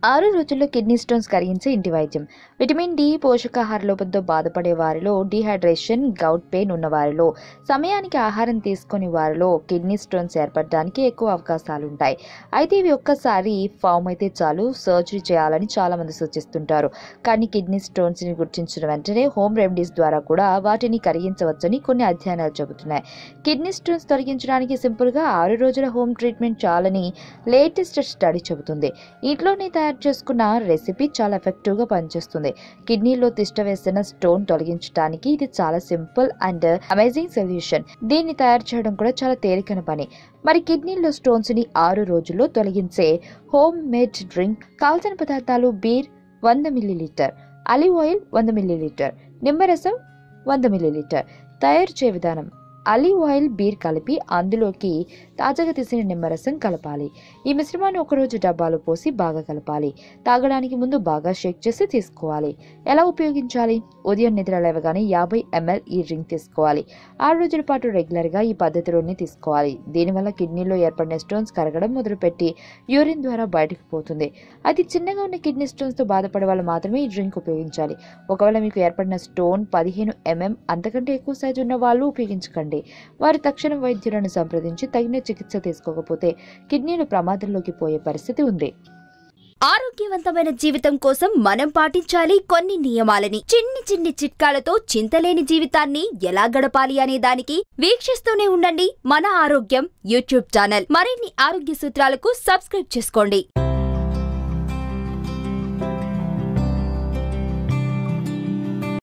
ఆరు రోజుల్లో kidney stones కరిగించే ఇంటి వైద్యం విటమిన్ డి పోషకాహార లోపంతో బాధపడే వారిలో డీహైడ్రేషన్ గౌట్ పెయిన్ ఉన్న వారిలో సమయానికి ఆహారం తీసుకుని వారిలో కిడ్నీ స్టోన్స్ ఏర్పడడానికి ఎక్కువ అవకాశాలు ఉంటాయి అయితే ఇవి ఒక్కసారి ఫామ్ అయితే చాలు సర్జరీ చేయాలని చాలా మంది సూచిస్తుంటారు కానీ కిడ్నీ స్టోన్స్ ని గుర్తించిన వెంటనే హోమ్ రెమెడీస్ ద్వారా కూడా వాటిని కరిగించవచ్చని కొన్ని అధ్యయనాలు చెబుతున్నాయి కిడ్నీ స్టోన్స్ తొలగించడానికి సింపుల్ గా ఆరు రోజుల హోమ్ ట్రీట్మెంట్ చాలని లేటెస్ట్ స్టడీ చెబుతుంది ఇంట్లోనే తయారు చేసుకున్న రెసిపీ చాలా ఎఫెక్టివ్ గా పనిచేస్తుంది కిడ్నీలో తిష్ట వేసిన స్టోన్ తొలగించడానికి ఇది చాలా సింపుల్ అండ్ అమేజింగ్ సొల్యూషన్ దీన్ని తయారు చేయడం కూడా చాలా తేలికైన పని మరి కిడ్నీలో స్టోన్స్ ని ఆరు రోజుల్లో తొలగించే హోమ్ మేడ్ డ్రింక్ కావలసిన పదార్థాలు బీర్ వంద మిల్లీలీటర్ అలివ్ ఆయిల్ వంద మిల్లీలీటర్ నిమ్మరసం వంద మిల్లీలీటర్ తయారు చే విధానం అలివ్ ఆయిల్ బీర్ కలిపి అందులోకి తాజాగా తీసిన నిమ్మరసం కలపాలి ఈ మిశ్రమాన్ని ఒకరోజు డబ్బాలో పోసి బాగా కలపాలి తాగడానికి ముందు బాగా షేక్ చేసి తీసుకోవాలి ఎలా ఉపయోగించాలి ఉదయం నిద్ర లేవగానే యాభై ఎంఎల్ ఈ డ్రింక్ తీసుకోవాలి ఆరు రోజుల పాటు రెగ్యులర్గా ఈ పద్ధతిలోనే తీసుకోవాలి దీనివల్ల కిడ్నీలో ఏర్పడిన స్టోన్స్ కరగడం మొదలుపెట్టి యూరిన్ ద్వారా బయటకు పోతుంది అది చిన్నగా ఉన్న కిడ్నీ స్టోన్స్తో బాధపడే వాళ్ళు మాత్రమే ఈ డ్రింక్ ఉపయోగించాలి ఒకవేళ మీకు ఏర్పడిన స్టోన్ పదిహేను ఎంఎం అంతకంటే ఎక్కువ సైజు ఉన్న వాళ్ళు ఉపయోగించకండి వారు తక్షణ వైద్యులను సంప్రదించి తగిన చికిత్స తీసుకోకపోతే కిడ్నీలు ప్రమాదంలోకి పోయే పరిస్థితి ఉంది ఆరోగ్యవంతమైన జీవితం కోసం మనం పాటించాలి కొన్ని నియమాలని చిన్ని చిన్ని చిట్కాలతో చింతలేని జీవితాన్ని ఎలా గడపాలి అనే దానికి వీక్షిస్తూనే ఉండండి మన ఆరోగ్యం యూట్యూబ్ ఛానల్ మరిన్ని ఆరోగ్య సూత్రాలకు సబ్స్క్రైబ్ చేసుకోండి